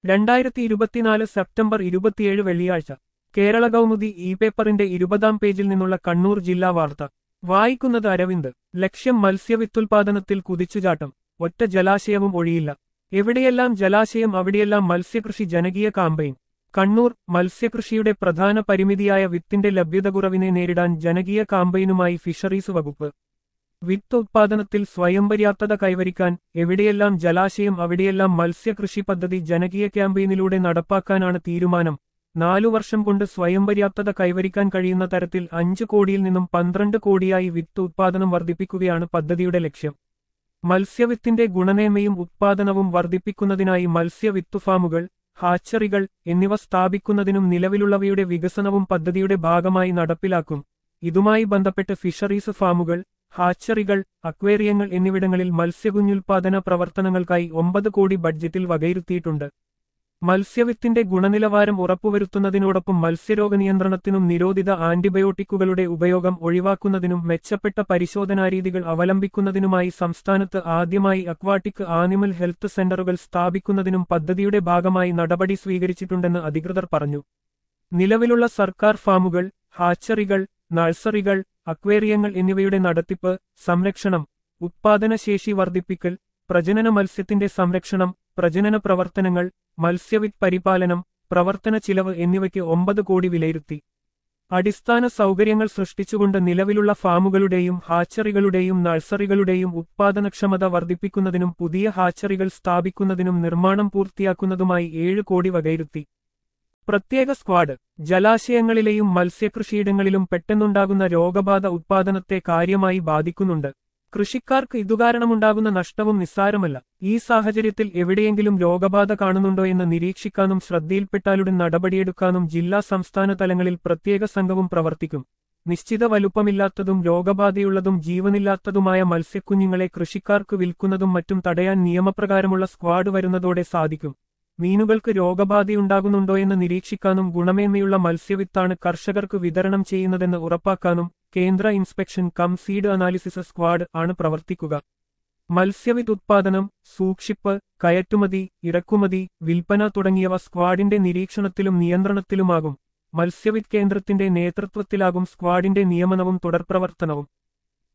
രണ്ടായിരത്തി ഇരുപത്തിനാല് സെപ്റ്റംബർ ഇരുപത്തിയേഴ് വെള്ളിയാഴ്ച കേരള കൗമുദി ഇ പേപ്പറിന്റെ ഇരുപതാം പേജിൽ നിന്നുള്ള കണ്ണൂർ ജില്ലാ വാർത്ത വായിക്കുന്നത് അരവിന്ദ് ലക്ഷ്യം മത്സ്യവിത്തുൽപാദനത്തിൽ കുതിച്ചുചാട്ടം ഒറ്റ ജലാശയവും ഒഴിയില്ല എവിടെയെല്ലാം ജലാശയം അവിടെയെല്ലാം മത്സ്യകൃഷി ജനകീയ കാമ്പയിൻ കണ്ണൂർ മത്സ്യകൃഷിയുടെ പ്രധാന പരിമിതിയായ വിത്തിന്റെ ലഭ്യത കുറവിനെ നേരിടാൻ ജനകീയ കാമ്പയിനുമായി ഫിഷറീസ് വകുപ്പ് വിത്ത് ഉത്പാദനത്തിൽ സ്വയം പര്യാപ്തത കൈവരിക്കാൻ എവിടെയെല്ലാം ജലാശയം അവിടെയെല്ലാം മത്സ്യകൃഷി പദ്ധതി ജനകീയ ക്യാമ്പയിനിലൂടെ നടപ്പാക്കാനാണ് തീരുമാനം നാലു വർഷം കൊണ്ട് സ്വയം പര്യാപ്തത കൈവരിക്കാൻ കഴിയുന്ന തരത്തിൽ അഞ്ച് കോടിയിൽ നിന്നും പന്ത്രണ്ട് കോടിയായി വിത്ത് ഉത്പാദനം വർദ്ധിപ്പിക്കുകയാണ് പദ്ധതിയുടെ ലക്ഷ്യം മത്സ്യവിത്തിന്റെ ഗുണമേന്മയും ഉത്പാദനവും വർദ്ധിപ്പിക്കുന്നതിനായി മത്സ്യവിത്തു ഫാമുകൾ ഹാച്ചറികൾ എന്നിവ സ്ഥാപിക്കുന്നതിനും നിലവിലുള്ളവയുടെ വികസനവും പദ്ധതിയുടെ ഭാഗമായി നടപ്പിലാക്കും ഇതുമായി ബന്ധപ്പെട്ട് ഫിഷറീസ് ഫാമുകൾ ഹാച്ചറികൾ അക്വേറിയങ്ങൾ എന്നിവിടങ്ങളിൽ മത്സ്യകുഞ്ഞുൽപാദന പ്രവർത്തനങ്ങൾക്കായി ഒമ്പത് കോടി ബഡ്ജറ്റിൽ വകയിരുത്തിയിട്ടുണ്ട് മത്സ്യവിത്തിന്റെ ഗുണനിലവാരം ഉറപ്പുവരുത്തുന്നതിനോടൊപ്പം മത്സ്യരോഗ നിയന്ത്രണത്തിനും നിരോധിത ആന്റിബയോട്ടിക്കുകളുടെ ഉപയോഗം ഒഴിവാക്കുന്നതിനും മെച്ചപ്പെട്ട പരിശോധനാരീതികൾ അവലംബിക്കുന്നതിനുമായി സംസ്ഥാനത്ത് ആദ്യമായി അക്വാട്ടിക് ആനിമൽ ഹെൽത്ത് സെന്ററുകൾ സ്ഥാപിക്കുന്നതിനും പദ്ധതിയുടെ ഭാഗമായി നടപടി സ്വീകരിച്ചിട്ടുണ്ടെന്ന് അധികൃതർ പറഞ്ഞു നിലവിലുള്ള സർക്കാർ ഫാമുകൾ ഹാച്ചറികൾ നഴ്സറികൾ അക്വേറിയങ്ങൾ എന്നിവയുടെ നടത്തിപ്പ് സംരക്ഷണം ഉത്പാദനശേഷി വർദ്ധിപ്പിക്കൽ പ്രജനന മത്സ്യത്തിന്റെ സംരക്ഷണം പ്രജനന പ്രവർത്തനങ്ങൾ മത്സ്യവിത്ത് പരിപാലനം പ്രവർത്തന ചിലവ് എന്നിവയ്ക്ക് ഒമ്പത് കോടി വിലയിരുത്തി അടിസ്ഥാന സൗകര്യങ്ങൾ സൃഷ്ടിച്ചുകൊണ്ട് നിലവിലുള്ള ഫാമുകളുടെയും ഹാച്ചറികളുടെയും നഴ്സറികളുടെയും ഉത്പാദനക്ഷമത വർദ്ധിപ്പിക്കുന്നതിനും പുതിയ ഹാച്ചറികൾ സ്ഥാപിക്കുന്നതിനും നിർമ്മാണം പൂർത്തിയാക്കുന്നതുമായി ഏഴ് കോടി വകയിരുത്തി പ്രത്യേക സ്ക്വാഡ് ജലാശയങ്ങളിലെയും മത്സ്യകൃഷിയിടങ്ങളിലും പെട്ടെന്നുണ്ടാകുന്ന രോഗബാധ ഉത്പാദനത്തെ കാര്യമായി ബാധിക്കുന്നുണ്ട് കൃഷിക്കാർക്ക് ഇതുകാരണമുണ്ടാകുന്ന നഷ്ടവും നിസ്സാരമല്ല ഈ സാഹചര്യത്തിൽ എവിടെയെങ്കിലും രോഗബാധ കാണുന്നുണ്ടോ എന്ന് നിരീക്ഷിക്കാനും ശ്രദ്ധയിൽപ്പെട്ടാലുടൻ നടപടിയെടുക്കാനും ജില്ലാ സംസ്ഥാന തലങ്ങളിൽ പ്രത്യേക സംഘവും പ്രവർത്തിക്കും നിശ്ചിത വലുപ്പമില്ലാത്തതും രോഗബാധയുള്ളതും ജീവനില്ലാത്തതുമായ മത്സ്യക്കുഞ്ഞുങ്ങളെ കൃഷിക്കാർക്ക് വിൽക്കുന്നതും മറ്റും തടയാൻ നിയമപ്രകാരമുള്ള സ്ക്വാഡ് വരുന്നതോടെ സാധിക്കും മീനുകൾക്ക് രോഗബാധയുണ്ടാകുന്നുണ്ടോയെന്ന് നിരീക്ഷിക്കാനും ഗുണമേന്മയുള്ള മത്സ്യവിത്താണ് കർഷകർക്ക് വിതരണം ചെയ്യുന്നതെന്ന് ഉറപ്പാക്കാനും കേന്ദ്ര inspection cum seed analysis squad ആണ് പ്രവർത്തിക്കുക മത്സ്യവിത്ത് ഉത്പാദനം സൂക്ഷിപ്പ് കയറ്റുമതി ഇറക്കുമതി വിൽപ്പന തുടങ്ങിയവ സ്ക്വാഡിന്റെ നിരീക്ഷണത്തിലും നിയന്ത്രണത്തിലുമാകും മത്സ്യവിത്ത് കേന്ദ്രത്തിന്റെ നേതൃത്വത്തിലാകും സ്ക്വാഡിന്റെ നിയമനവും തുടർപ്രവർത്തനവും